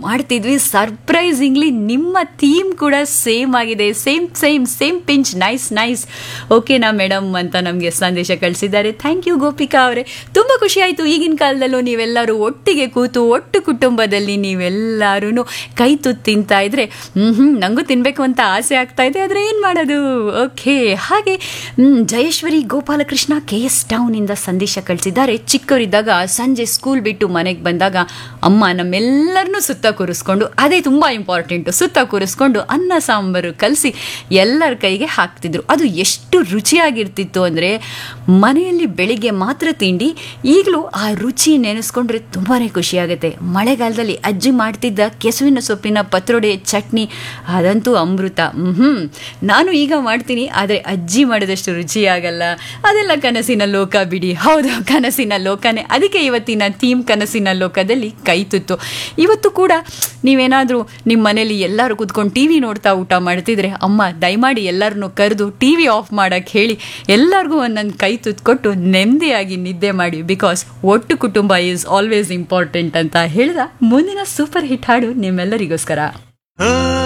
ಮಾಡ್ತಿದ್ವಿ ಸರ್ಪ್ರೈಸಿಂಗ್ಲಿ ನಿಮ್ಮ ಥೀಮ್ ಕೂಡ ಸೇಮ್ ಆಗಿದೆ same same same pinch nice nice ಓಕೆನಾ ಮೇಡಮ್ ಅಂತ ನಮಗೆ ಸಂದೇಶ ಕಳಿಸಿದ್ದಾರೆ ಥ್ಯಾಂಕ್ ಯು ಗೋಪಿಕಾ ಅವರೇ ತುಂಬ ಖುಷಿ ಆಯಿತು ಈಗಿನ ಕಾಲದಲ್ಲೂ ನೀವೆಲ್ಲರೂ ಒಟ್ಟಿಗೆ ಕೂತು ಒಟ್ಟು ಕುಟುಂಬದಲ್ಲಿ ನೀವೆಲ್ಲರೂ ಕೈ ತುತ್ತು ತಿಂತಾ ಇದ್ರೆ ಹ್ಞೂ ಹ್ಞೂ ನನಗೂ ತಿನ್ನಬೇಕು ಅಂತ ಆಸೆ ಆಗ್ತಾ ಇದೆ ಆದರೆ ಏನು ಮಾಡೋದು ಓಕೆ ಹಾಗೆ ಹ್ಮ್, ಜಯೇಶ್ವರಿ ಗೋಪಾಲಕೃಷ್ಣ ಕೆ ಎಸ್ ಟೌನಿಂದ ಸಂದೇಶ ಕಳಿಸಿದ್ದಾರೆ ಚಿಕ್ಕವರಿದ್ದಾಗ ಸಂಜೆ ಸ್ಕೂಲ್ ಬಿಟ್ಟು ಮನೆಗೆ ಬಂದಾಗ ಅಮ್ಮ ನಮ್ಮೆಲ್ಲರನ್ನೂ ಸುತ್ತ ಕೂರಿಸ್ಕೊಂಡು ಅದೇ ತುಂಬ ಇಂಪಾರ್ಟೆಂಟು ಸುತ್ತ ಕೂರಿಸ್ಕೊಂಡು ಅನ್ನ ಸಾಂಬಾರು ಕಲಸಿ ಎಲ್ಲರ ಕೈಗೆ ಹಾಕ್ತಿದ್ರು ಅದು ಎಷ್ಟು ರುಚಿಯಾಗಿರ್ತಿತ್ತು ಅಂದರೆ ಮನೆಯಲ್ಲಿ ಬೆಳಿಗ್ಗೆ ಮಾತ್ರ ತಿಂಡಿ ಈಗಲೂ ಆ ರುಚಿ ನೆನೆಸ್ಕೊಂಡ್ರೆ ತುಂಬಾ ಖುಷಿಯಾಗುತ್ತೆ ಮಳೆಗಾಲದಲ್ಲಿ ಅಜ್ಜಿ ಮಾಡ್ತಿದ್ದ ಕೆಸುವಿನ ಸೊಪ್ಪಿನ ಪತ್ರೊಡೆ ಚಟ್ನಿ ಅದಂತೂ ಅಮೃತ ಹ್ಞೂ ನಾನು ಈಗ ಮಾಡ್ತೀನಿ ಆದರೆ ಅಜ್ಜಿ ಮಾಡಿದಷ್ಟು ರುಚಿಯಾಗಲ್ಲ ಅದೆಲ್ಲ ಕನಸಿನ ಲೋಕ ಬಿಡಿ ಹೌದು ಕನಸಿನ ಲೋಕನೇ ಅದಕ್ಕೆ ಇವತ್ತಿನ ಥೀಮ್ ಕನಸಿನ ಲೋಕದಲ್ಲಿ ಕೈ ತುತ್ತು ಇವತ್ತು ಕೂಡ ನೀವೇನಾದರೂ ನಿಮ್ಮ ಮನೇಲಿ ಎಲ್ಲರೂ ಕೂತ್ಕೊಂಡು ಟಿ ವಿ ನೋಡ್ತಾ ಊಟ ಮಾಡ್ತಿದ್ರೆ ಅಮ್ಮ ದಯಮಾಡಿ ಎಲ್ಲರನ್ನೂ ಕರೆದು ಟಿ ವಿ ಆಫ್ ಮಾಡಕ್ಕೆ ಹೇಳಿ ಎಲ್ಲರಿಗೂ ಒಂದೊಂದು ಕೈ ತುತ್ತು ಕೊಟ್ಟು ನೆಮ್ಮದಿಯಾಗಿ ನಿದ್ದೆ ಮಾಡಿ ಬಿಕಾಸ್ ಒಟ್ಟು ಕುಟುಂಬ ಈಸ್ ಆಲ್ವೇಸ್ ಇಂಪಾರ್ಟೆಂಟ್ ಅಂತ ಹೇಳ್ದ ಮುಂದಿನ ಸೂಪರ್ ಹಿಟ್ ಹಾಡು ನಿಮ್ಮೆಲ್ಲರಿಗೋಸ್ಕರ ಆ